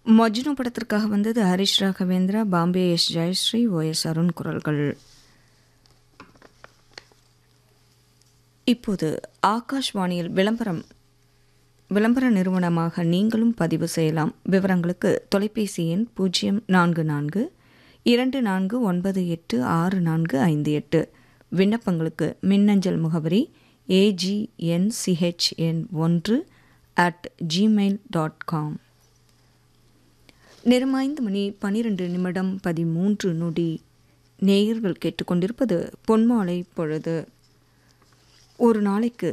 மஜ்னு படத்திற்காக வந்தது Harish Raghavendra Bombay S Jayashri O S Arun குரல்கள் இப்போது ஆகாஷ்வாணியில் விளம்பரம் விளம்பர நிறுவனமாக நீங்களும் பதிவு செய்யலாம் விவரங்களுக்கு தொலைபேசி எண் பூஜ்ஜியம் நான்கு நான்கு இரண்டு நான்கு ஒன்பது எட்டு ஆறு நான்கு ஐந்து எட்டு விண்ணப்பங்களுக்கு மின்னஞ்சல் முகவரி ஏஜிஎன்சிஹெச்என் ஒன்று அட் ஜிமெயில் டாட் காம் நிறமாய்ந்து மணி பனிரெண்டு நிமிடம் பதிமூன்று நொடி நேயர்கள் கேட்டுக்கொண்டிருப்பது பொன்மாலை பொழுது ஒரு நாளைக்கு